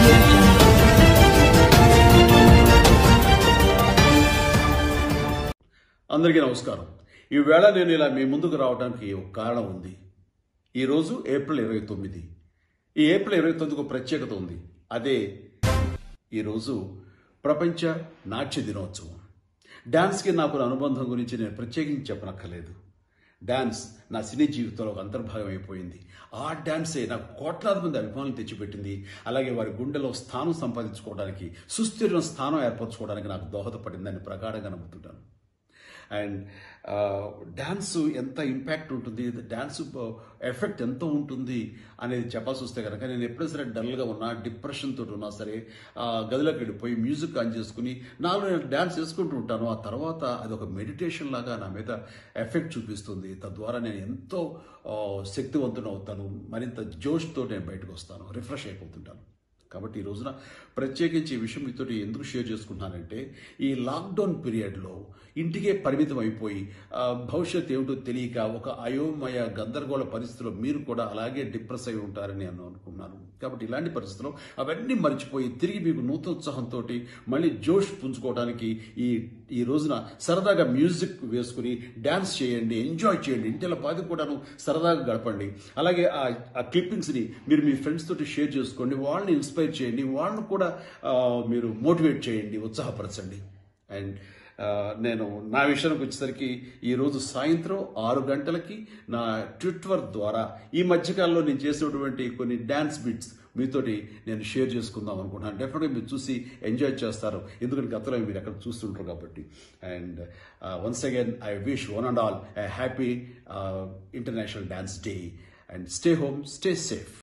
అందరికీ నమస్కారం ఈవేళ నేను ఇలా మీ ముందుకు రావడానికి ఒక కారణం ఉంది ఈరోజు ఏప్రిల్ ఇరవై తొమ్మిది ఈ ఏప్రిల్ ఇరవై తొమ్మిదికి ఒక ప్రత్యేకత ఉంది అదే ఈరోజు ప్రపంచ నాట్య దినోత్సవం డాన్స్కి నాకు ఉన్న అనుబంధం గురించి నేను ప్రత్యేకించి చెప్పనక్కర్లేదు డాన్స్ నా సినీ జీవితంలో ఒక అంతర్భాగం అయిపోయింది ఆ డాన్సే నాకు కోట్లాది మంది అభిమానులు తెచ్చిపెట్టింది అలాగే వారి గుండెలో స్థానం సంపాదించుకోవడానికి సుస్థిరమైన స్థానం ఏర్పరచుకోవడానికి నాకు దోహదపడిందని ప్రగాఢంగా నమ్ముతుంటాను అండ్ డ్యాన్స్ ఎంత ఇంపాక్ట్ ఉంటుంది డ్యాన్స్ ఎఫెక్ట్ ఎంత ఉంటుంది అనేది చెప్పాల్సి వస్తే కనుక నేను ఎప్పుడైనా సరే డల్గా ఉన్నా డిప్రెషన్ తోటి ఉన్నా సరే ఆ, గదిలోకి వెళ్ళిపోయి మ్యూజిక్ ఆన్ చేసుకుని నాలో నేను డ్యాన్స్ చేసుకుంటూ ఉంటాను ఆ తర్వాత అది ఒక మెడిటేషన్ లాగా నా మీద ఎఫెక్ట్ చూపిస్తుంది తద్వారా నేను ఎంతో ఆ, శక్తివంతుని అవుతాను మరింత జోష్తో నేను బయటకు వస్తాను రిఫ్రెష్ అయిపోతుంటాను కాబట్టి ఈ రోజున ప్రత్యేకించి ఈ విషయం మీతో ఎందుకు షేర్ చేసుకుంటున్నానంటే ఈ లాక్డౌన్ పీరియడ్లో ఇంటికే పరిమితం అయిపోయి ఆ, భవిష్యత్ ఏమిటో తెలియక ఒక అయోమయ గందరగోళ పరిస్థితిలో మీరు కూడా అలాగే డిప్రెస్ అయి ఉంటారని నేను అనుకున్నాను కాబట్టి ఇలాంటి పరిస్థితుల్లో అవన్నీ మర్చిపోయి తిరిగి మీకు నూతనోత్సాహంతో మళ్ళీ జోష్ పుంజుకోవడానికి ఈ ఈ రోజున సరదాగా మ్యూజిక్ వేసుకుని డ్యాన్స్ చేయండి ఎంజాయ్ చేయండి ఇంటిలో పాది కూడాను సరదాగా గడపండి అలాగే ఆ ఆ క్లిప్పింగ్స్ని మీరు మీ ఫ్రెండ్స్ తోటి షేర్ చేసుకోండి వాళ్ళని ఇన్స్పైర్ చేయండి వాళ్ళని కూడా ఆ, మీరు మోటివేట్ చేయండి ఉత్సాహపరచండి అండ్ ఆ, నేను నా విషయానికి వచ్చేసరికి ఈరోజు సాయంత్రం ఆరు గంటలకి నా ట్విట్టర్ ద్వారా ఈ మధ్యకాలంలో నేను చేసినటువంటి కొన్ని డ్యాన్స్ బిట్స్ మీతోటి నేను షేర్ చేసుకుందాం అనుకుంటున్నాను డెఫినెట్గా మీరు చూసి ఎంజాయ్ చేస్తారు ఎందుకంటే గతంలో మీరు ఎక్కడ చూస్తుంటారు కాబట్టి and once again I wish one and all a happy international dance day and stay home stay safe